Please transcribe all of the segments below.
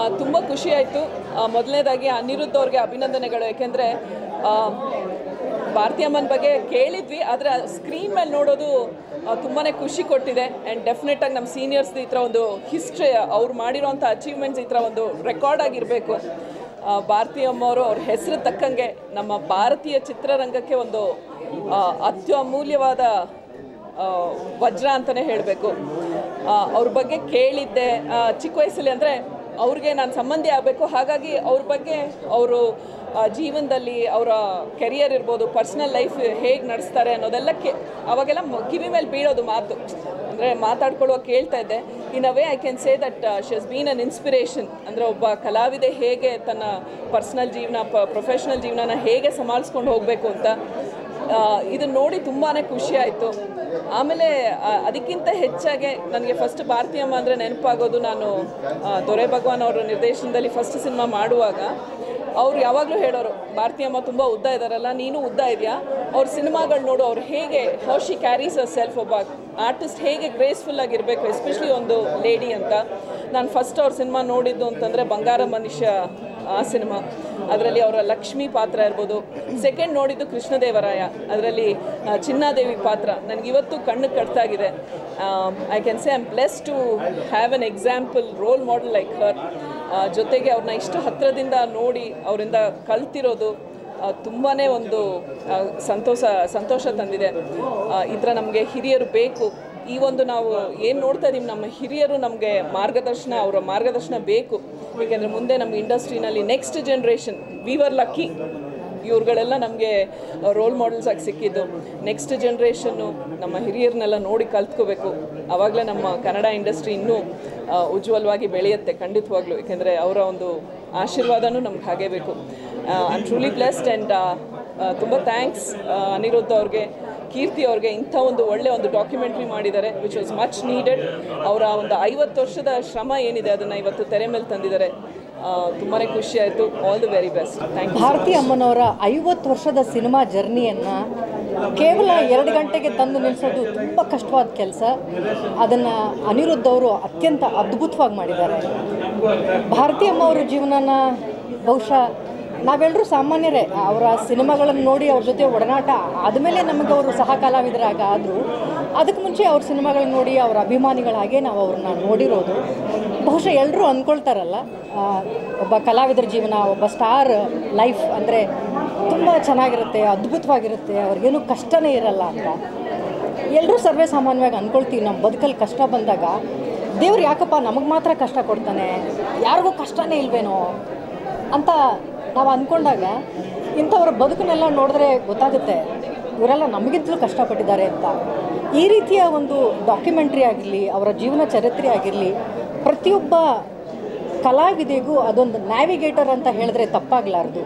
ತುಂಬ ಖುಷಿ ಆಯಿತು ಮೊದಲನೇದಾಗಿ ಅನಿರುದ್ಧ ಅವ್ರಿಗೆ ಅಭಿನಂದನೆಗಳು ಯಾಕೆಂದರೆ ಭಾರತೀಯಮ್ಮನ ಬಗ್ಗೆ ಕೇಳಿದ್ವಿ ಆದರೆ ಸ್ಕ್ರೀನ್ ಮೇಲೆ ನೋಡೋದು ತುಂಬಾ ಖುಷಿ ಕೊಟ್ಟಿದೆ ಆ್ಯಂಡ್ ಡೆಫಿನೆಟಾಗಿ ನಮ್ಮ ಸೀನಿಯರ್ಸ್ ಈ ಥರ ಒಂದು ಹಿಸ್ಟ್ರಿ ಅವ್ರು ಮಾಡಿರೋಂಥ ಅಚೀವ್ಮೆಂಟ್ಸ್ ಈ ಥರ ಒಂದು ರೆಕಾರ್ಡ್ ಆಗಿರಬೇಕು ಭಾರತೀಯಮ್ಮವರು ಅವ್ರ ಹೆಸರು ತಕ್ಕಂಗೆ ನಮ್ಮ ಭಾರತೀಯ ಚಿತ್ರರಂಗಕ್ಕೆ ಒಂದು ಆ, ಅತ್ಯಮೂಲ್ಯವಾದ ಆ, ವಜ್ರ ಅಂತಲೇ ಹೇಳಬೇಕು ಅವ್ರ ಬಗ್ಗೆ ಕೇಳಿದ್ದೆ ಆ, ಚಿಕ್ಕ ವಯಸ್ಸಲ್ಲಿ ಅಂದರೆ ಅವ್ರಿಗೆ ನಾನು ಸಂಬಂಧಿ ಆಗಬೇಕು ಹಾಗಾಗಿ ಅವ್ರ ಬಗ್ಗೆ ಅವರು ಜೀವನದಲ್ಲಿ ಅವರ ಕೆರಿಯರ್ ಇರ್ಬೋದು ಪರ್ಸ್ನಲ್ ಲೈಫ್ ಹೇಗೆ ನಡೆಸ್ತಾರೆ ಅನ್ನೋದೆಲ್ಲ ಕೇ ಅವಾಗೆಲ್ಲ ಮ- ಕಿವಿ ಮೇಲೆ ಬೀಳೋದು ಮಾತು ಅಂದರೆ ಮಾತಾಡ್ಕೊಳ್ಳುವಾಗ ಕೇಳ್ತಾ ಇದ್ದೆ in a way I can say that she has been an inspiration ಅಂದರೆ ಒಬ್ಬ ಕಲಾವಿದೆ ಹೇಗೆ ತನ್ನ ಪರ್ಸ್ನಲ್ ಜೀವನ ಪ ಪ್ರೊಫೆಷ್ನಲ್ ಜೀವನನ ಹೇಗೆ ಸಂಭಾಳಿಸ್ಕೊಂಡು ಹೋಗಬೇಕು ಅಂತ ಇದನ್ನು ನೋಡಿ ತುಂಬಾ ಖುಷಿ ಆಯಿತು ಆಮೇಲೆ ಆ, ಅದಕ್ಕಿಂತ ಹೆಚ್ಚಾಗಿ ನನಗೆ ಫಸ್ಟ್ ಭಾರತೀಯಮ್ಮ ಅಂದರೆ ನೆನಪಾಗೋದು ನಾನು ಆ, ದೊರೆ ಭಗವಾನ್ ಅವರ ನಿರ್ದೇಶನದಲ್ಲಿ ಫಸ್ಟ್ ಸಿನಿಮಾ ಮಾಡುವಾಗ ಅವ್ರು ಯಾವಾಗಲೂ ಹೇಳೋರು ಭಾರತೀಯಮ್ಮ ತುಂಬ ಉದ್ದ ಇದ್ದಾರಲ್ಲ ನೀನು ಉದ್ದ ಇದೆಯಾ ಅವ್ರ ಸಿನಿಮಾಗಳು ನೋಡು ಅವ್ರು ಹೇಗೆ how she carries a self ಒಬ್ಬ ಆರ್ಟಿಸ್ಟ್ ಹೇಗೆ ಗ್ರೇಸ್ಫುಲ್ ಆಗಿರಬೇಕು ಎಸ್ಪೆಷಲಿ ಒಂದು ಲೇಡಿ ಅಂತ ನಾನು ಫಸ್ಟ್ ಅವ್ರ ಸಿನಿಮಾ ನೋಡಿದ್ದು ಅಂತಂದರೆ ಬಂಗಾರ ಮನುಷ್ಯ ಆ ಸಿನಿಮಾ ಅದರಲ್ಲಿ ಅವರ ಲಕ್ಷ್ಮಿ ಪಾತ್ರ ಇರ್ಬೋದು ಸೆಕೆಂಡ್ ನೋಡಿದ್ದು ಕೃಷ್ಣದೇವರಾಯ ಅದರಲ್ಲಿ ಚಿನ್ನಾದೇವಿ ಪಾತ್ರ ನನಗಿವತ್ತು ಕಣ್ಣು ಕಟ್ತಾಗಿದೆ I can say I'm bless to have an example role model like her ಜೊತೆಗೆ ಅವ್ರನ್ನ ಇಷ್ಟು ಹತ್ತಿರದಿಂದ ನೋಡಿ ಅವರಿಂದ ಕಲ್ತಿರೋದು ತುಂಬಾ ಒಂದು ಆ, ಸಂತೋಷ ಸಂತೋಷ ತಂದಿದೆ ಆ, ಈ ಥರ ನಮಗೆ ಹಿರಿಯರು ಬೇಕು ಈ ಒಂದು ನಾವು ಏನು ನೋಡ್ತಾ ಇದ್ದೀವಿ ನಮ್ಮ ಹಿರಿಯರು ನಮಗೆ ಮಾರ್ಗದರ್ಶನ ಅವರ ಮಾರ್ಗದರ್ಶನ ಬೇಕು ಏಕೆಂದರೆ ಮುಂದೆ ನಮ್ಮ ಇಂಡಸ್ಟ್ರಿನಲ್ಲಿ next generation we were lucky ಇವ್ರುಗಳೆಲ್ಲ ನಮಗೆ ರೋಲ್ ಮಾಡೆಲ್ಸ್ ಆಗಿ ಸಿಕ್ಕಿದ್ದು ನೆಕ್ಸ್ಟ್ ಜನ್ರೇಷನ್ನು ನಮ್ಮ ಹಿರಿಯರನ್ನೆಲ್ಲ ನೋಡಿ ಕಲ್ತ್ಕೋಬೇಕು ಆವಾಗಲೇ ನಮ್ಮ ಕನ್ನಡ ಇಂಡಸ್ಟ್ರಿ ಇನ್ನೂ ಆ, ಉಜ್ವಲವಾಗಿ ಬೆಳೆಯುತ್ತೆ ಖಂಡಿತವಾಗ್ಲೂ ಏಕೆಂದರೆ ಅವರ ಒಂದು ಆಶೀರ್ವಾದನೂ ನಮ್ಗೆ ಹಾಗೇ ಬೇಕು I am truly blessed and ತುಂಬ ಥ್ಯಾಂಕ್ಸ್ ಅನಿರುದ್ಧ ಅವ್ರಿಗೆ ಕೀರ್ತಿ ಅವ್ರಿಗೆ ಇಂಥ ಒಂದು ಒಳ್ಳೆ ಒಂದು ಡಾಕ್ಯುಮೆಂಟ್ರಿ ಮಾಡಿದ್ದಾರೆ ವಿಚ್ ವಾಸ್ ಮಚ್ ನೀಡೆಡ್ ಅವರ ಒಂದು ಐವತ್ತು ವರ್ಷದ ಶ್ರಮ ಏನಿದೆ ಅದನ್ನು ಇವತ್ತು ತೆರೆ ಮೇಲೆ ತಂದಿದ್ದಾರೆ ತುಂಬಾ ಖುಷಿ ಆಯಿತು all the very best thank you Bharathi ಅಮ್ಮನವರ ಐವತ್ತು ವರ್ಷದ ಸಿನಿಮಾ ಜರ್ನಿಯನ್ನು ಕೇವಲ ಎರಡು ಗಂಟೆಗೆ ತಂದು ನಿಲ್ಲಿಸೋದು ತುಂಬ ಕಷ್ಟವಾದ ಕೆಲಸ ಅದನ್ನು ಅನಿರುದ್ಧ ಅವರು ಅತ್ಯಂತ ಅದ್ಭುತವಾಗಿ ಮಾಡಿದ್ದಾರೆ ಭಾರತಿ ಅಮ್ಮ ಅವರ ಜೀವನನ ಬಹುಶಃ ನಾವೆಲ್ಲರೂ ಸಾಮಾನ್ಯರೇ ಅವರ ಸಿನಿಮಾಗಳನ್ನು ನೋಡಿ ಅವ್ರ ಜೊತೆ ಒಡನಾಟ ಆದಮೇಲೆ ನಮಗೆ ಅವರು ಸಹ ಕಲಾವಿದರಾಗ ಆದರೂ ಅದಕ್ಕೆ ಮುಂಚೆ ಅವ್ರ ಸಿನಿಮಾಗಳನ್ನ ನೋಡಿ ಅವರ ಅಭಿಮಾನಿಗಳಾಗೆ ನಾವು ಅವ್ರನ್ನ ನೋಡಿರೋದು ಬಹುಶಃ ಎಲ್ಲರೂ ಅಂದ್ಕೊಳ್ತಾರಲ್ಲ ಆ, ಒಬ್ಬ ಕಲಾವಿದರ ಜೀವನ ಒಬ್ಬ ಸ್ಟಾರ್ ಲೈಫ್ ಅಂದರೆ ತುಂಬ ಚೆನ್ನಾಗಿರುತ್ತೆ ಅದ್ಭುತವಾಗಿರುತ್ತೆ ಅವ್ರಿಗೇನು ಕಷ್ಟನೇ ಇರಲ್ಲ ಅಂತ ಎಲ್ಲರೂ ಸರ್ವೇ ಸಾಮಾನ್ಯವಾಗಿ ಅಂದ್ಕೊಳ್ತೀವಿ ನಮ್ಮ ಬದುಕಲ್ಲಿ ಕಷ್ಟ ಬಂದಾಗ ದೇವ್ರು ಯಾಕಪ್ಪ ನಮಗೆ ಮಾತ್ರ ಕಷ್ಟ ಕೊಡ್ತಾನೆ ಯಾರಿಗೂ ಕಷ್ಟನೇ ಇಲ್ವೇನೋ ಅಂತ ನಾವು ಅಂದ್ಕೊಂಡಾಗ ಇಂಥವ್ರ ಬದುಕನ್ನೆಲ್ಲ ನೋಡಿದ್ರೆ ಗೊತ್ತಾಗುತ್ತೆ ಇವರೆಲ್ಲ ನಮಗಿಂತಲೂ ಕಷ್ಟಪಟ್ಟಿದ್ದಾರೆ ಅಂತ ಈ ರೀತಿಯ ಒಂದು ಡಾಕ್ಯುಮೆಂಟ್ರಿ ಆಗಿರಲಿ ಅವರ ಜೀವನ ಚರಿತ್ರೆ ಆಗಿರಲಿ ಪ್ರತಿಯೊಬ್ಬ ಕಲಾವಿದೆಗೂ ಅದೊಂದು ನ್ಯಾವಿಗೇಟರ್ ಅಂತ ಹೇಳಿದ್ರೆ ತಪ್ಪಾಗಲಾರ್ದು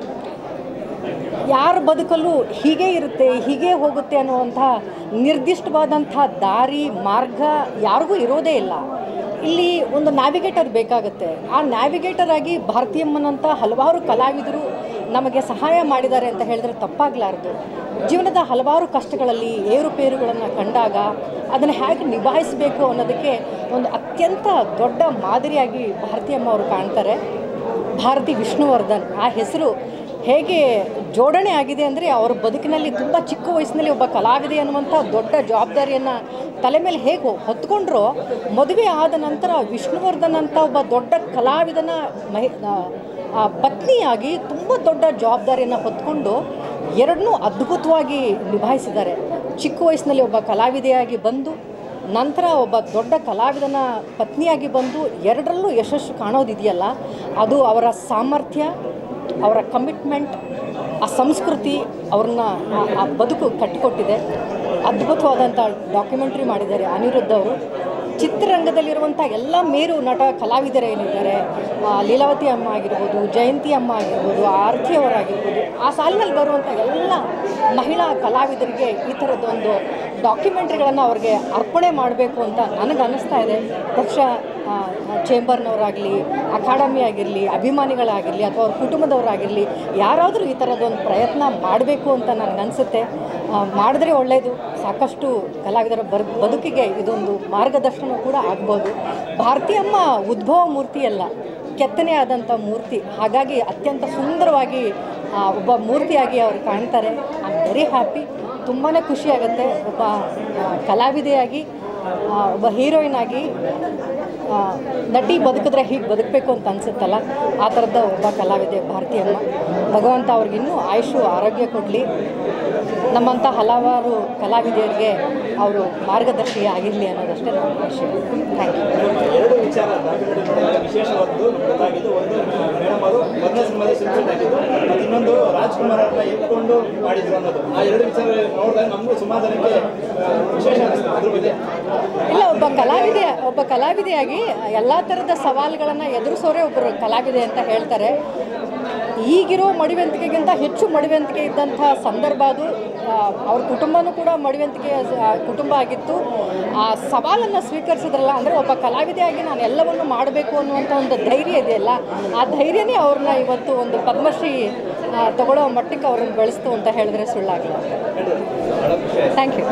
ಯಾರ ಬದುಕಲ್ಲೂ ಹೀಗೆ ಇರುತ್ತೆ ಹೀಗೆ ಹೋಗುತ್ತೆ ಅನ್ನುವಂಥ ನಿರ್ದಿಷ್ಟವಾದಂಥ ದಾರಿ ಮಾರ್ಗ ಯಾರಿಗೂ ಇರೋದೇ ಇಲ್ಲ ಇಲ್ಲಿ ಒಂದು ನ್ಯಾವಿಗೇಟರ್ ಬೇಕಾಗುತ್ತೆ ಆ ನ್ಯಾವಿಗೇಟರ್ ಆಗಿ ಭಾರತೀಯಮ್ಮನಂಥ ಹಲವಾರು ಕಲಾವಿದರು ನಮಗೆ ಸಹಾಯ ಮಾಡಿದ್ದಾರೆ ಅಂತ ಹೇಳಿದ್ರೆ ತಪ್ಪಾಗಲಾರ್ದು ಜೀವನದ ಹಲವಾರು ಕಷ್ಟಗಳಲ್ಲಿ ಏರುಪೇರುಗಳನ್ನು ಕಂಡಾಗ ಅದನ್ನು ಹೇಗೆ ನಿಭಾಯಿಸಬೇಕು ಅನ್ನೋದಕ್ಕೆ ಒಂದು ಅತ್ಯಂತ ದೊಡ್ಡ ಮಾದರಿಯಾಗಿ ಭಾರತೀಯಮ್ಮ ಅವರು ಕಾಣ್ತಾರೆ ಭಾರತಿ ವಿಷ್ಣುವರ್ಧನ್ ಆ ಹೆಸರು ಹೇಗೆ ಜೋಡಣೆ ಆಗಿದೆ ಅಂದರೆ ಅವರ ಬದುಕಿನಲ್ಲಿ ತುಂಬ ಚಿಕ್ಕ ವಯಸ್ಸಿನಲ್ಲಿ ಒಬ್ಬ ಕಲಾವಿದೆ ಅನ್ನುವಂಥ ದೊಡ್ಡ ಜವಾಬ್ದಾರಿಯನ್ನು ತಲೆ ಮೇಲೆ ಹೇಗೆ ಹೊತ್ಕೊಂಡ್ರೋ ಮದುವೆ ಆದ ನಂತರ ವಿಷ್ಣುವರ್ಧನ್ ಅಂತ ಒಬ್ಬ ದೊಡ್ಡ ಕಲಾವಿದನ ಮಹಿ ಆ- ಆ ಪತ್ನಿಯಾಗಿ ತುಂಬ ದೊಡ್ಡ ಜವಾಬ್ದಾರಿಯನ್ನು ಹೊತ್ಕೊಂಡು ಎರಡನ್ನೂ ಅದ್ಭುತವಾಗಿ ನಿಭಾಯಿಸಿದ್ದಾರೆ ಚಿಕ್ಕ ವಯಸ್ಸಿನಲ್ಲಿ ಒಬ್ಬ ಕಲಾವಿದೆಯಾಗಿ ಬಂದು ನಂತರ ಒಬ್ಬ ದೊಡ್ಡ ಕಲಾವಿದನ ಪತ್ನಿಯಾಗಿ ಬಂದು ಎರಡರಲ್ಲೂ ಯಶಸ್ಸು ಕಾಣೋದಿದೆಯಲ್ಲ ಅದು ಅವರ ಸಾಮರ್ಥ್ಯ ಅವರ ಕಮಿಟ್ಮೆಂಟ್ ಆ ಸಂಸ್ಕೃತಿ ಅವ್ರನ್ನ ಆ- ಆ ಬದುಕು ಕಟ್ಟಿಕೊಟ್ಟಿದೆ ಅದ್ಭುತವಾದಂಥ ಡಾಕ್ಯುಮೆಂಟ್ರಿ ಮಾಡಿದ್ದಾರೆ ಅನಿರುದ್ಧ ಅವರು ಚಿತ್ರರಂಗದಲ್ಲಿರುವಂಥ ಎಲ್ಲ ಮೇರು ನಟ ಕಲಾವಿದರೇನಿದ್ದಾರೆ ಆ, ಲೀಲಾವತಿ ಅಮ್ಮ ಆಗಿರ್ಬೋದು ಜಯಂತಿ ಅಮ್ಮ ಆಗಿರ್ಬೋದು ಆರತಿ ಅವರಾಗಿರ್ಬೋದು ಆ ಸಾಲಿನಲ್ಲಿ ಬರುವಂಥ ಎಲ್ಲ ಮಹಿಳಾ ಕಲಾವಿದರಿಗೆ ಈ ಥರದ್ದೊಂದು ಡಾಕ್ಯುಮೆಂಟ್ರಿಗಳನ್ನು ಅವ್ರಿಗೆ ಅರ್ಪಣೆ ಮಾಡಬೇಕು ಅಂತ ನನಗೆ ಅನ್ನಿಸ್ತಾ ಇದೆ ಬಹುಶಃ ಆ, ಚೇಂಬರ್ನವರಾಗಲಿ ಅಕಾಡೆಮಿ ಆಗಿರಲಿ ಅಭಿಮಾನಿಗಳಾಗಿರಲಿ ಅಥವಾ ಅವ್ರ ಕುಟುಂಬದವರಾಗಿರಲಿ ಯಾರಾದರೂ ಈ ಥರದ್ದೊಂದು ಪ್ರಯತ್ನ ಮಾಡಬೇಕು ಅಂತ ನನಗನ್ಸುತ್ತೆ ಮಾಡಿದ್ರೆ ಒಳ್ಳೆಯದು ಸಾಕಷ್ಟು ಕಲಾವಿದರ ಬರ್ ಬದುಕಿಗೆ ಇದೊಂದು ಮಾರ್ಗದರ್ಶನ ಕೂಡ ಆಗ್ಬೋದು ಭಾರತೀಯಮ್ಮ ಉದ್ಭವ ಮೂರ್ತಿ ಅಲ್ಲ ಕೆತ್ತನೆ ಆದಂಥ ಮೂರ್ತಿ ಹಾಗಾಗಿ ಅತ್ಯಂತ ಸುಂದರವಾಗಿ ಆ, ಒಬ್ಬ ಮೂರ್ತಿಯಾಗಿ ಅವರು ಕಾಣ್ತಾರೆ ಐ ಆಮ್ ವೆರಿ ಹ್ಯಾಪಿ ತುಂಬಾ ಖುಷಿಯಾಗುತ್ತೆ ಒಬ್ಬ ಆ, ಕಲಾವಿದೆಯಾಗಿ ಆ, ಒಬ್ಬ ಹೀರೋಯಿನ್ ಆಗಿ ಆ, ನಟಿ ಬದುಕಿದ್ರೆ ಹೀಗೆ ಬದುಕಬೇಕು ಅಂತ ಅನಿಸುತ್ತಲ್ಲ ಆ ಥರದ ಒಬ್ಬ ಕಲಾವಿದೆ ಭಾರತೀಯಮ್ಮ ಭಗವಂತ ಅವ್ರಿಗಿನ್ನೂ ಆಯುಷು ಆರೋಗ್ಯ ಕೊಡಲಿ ನಮ್ಮಂಥ ಹಲವಾರು ಕಲಾವಿದೆಯರಿಗೆ ಅವರು ಮಾರ್ಗದರ್ಶಿ ಆಗಿರಲಿ ಅನ್ನೋದಷ್ಟೇ ನನ್ನ ಆಶಯ ಥ್ಯಾಂಕ್ ಯು ಎರಡು ವಿಚಾರ ಡಾಕ್ಯುಮೆಂಟರಿ ನೋಡಿದಾಗ ವಿಶೇಷವಾದ್ದು ಗೊತ್ತಾಗಿದ್ದು ಒಂದು ಮೇಡಮ್ ಅವರು ಮೊದಲನೇ ಸಿನಿಮಾದಲ್ಲಿ ಸಿಲ್ಪೇಟ್ ಆಗಿದ್ದು ಮತ್ತು ಇನ್ನೊಂದು ರಾಜ್ಕುಮಾರ್ ಅವ್ರನ್ನ ಎತ್ಕೊಂಡು ಮಾಡಿದ್ರು ಅನ್ನೋದು ಆ ಎರಡು ವಿಚಾರ ನೋಡಿದಾಗ ನಮಗೂ ಸುಮಾರು ಜನಕ್ಕೆ ಆ, ವಿಶೇಷ ಅನಿಸ್ತು ಅದ್ರ ಬಗ್ಗೆ ಇಲ್ಲ ಒಬ್ಬ ಕಲಾವಿದೆ ಒಬ್ಬ ಕಲಾವಿದೆಯಾಗಿ ಎಲ್ಲ ಥರದ ಸವಾಲುಗಳನ್ನು ಎದುರಿಸೋರೇ ಒಬ್ಬರು ಕಲಾವಿದೆ ಅಂತ ಹೇಳ್ತಾರೆ ಈಗಿರೋ ಮಡಿವಂತಿಕೆಗಿಂತ ಹೆಚ್ಚು ಮಡಿವಂತಿಕೆ ಇದ್ದಂಥ ಸಂದರ್ಭ ಅದು ಆ, ಅವ್ರ ಕುಟುಂಬನೂ ಕೂಡ ಮಡಿವಂತಿಕೆ ಕುಟುಂಬ ಆಗಿತ್ತು ಆ ಸವಾಲನ್ನು ಸ್ವೀಕರಿಸಿದ್ರಲ್ಲ ಅಂದರೆ ಒಬ್ಬ ಕಲಾವಿದೆಯಾಗಿ ನಾನು ಎಲ್ಲವನ್ನು ಮಾಡಬೇಕು ಅನ್ನುವಂಥ ಒಂದು ಧೈರ್ಯ ಇದೆಯಲ್ಲ ಆ ಧೈರ್ಯನೇ ಅವ್ರನ್ನ ಇವತ್ತು ಒಂದು ಪದ್ಮಶ್ರೀ ಆ, ತಗೊಳ್ಳೋ ಮಟ್ಟಕ್ಕೆ ಅವ್ರನ್ನ ಬೆಳೆಸ್ತು ಅಂತ ಹೇಳಿದ್ರೆ ಸುಳ್ಳಾಗಲ್ಲ ಥ್ಯಾಂಕ್ ಯು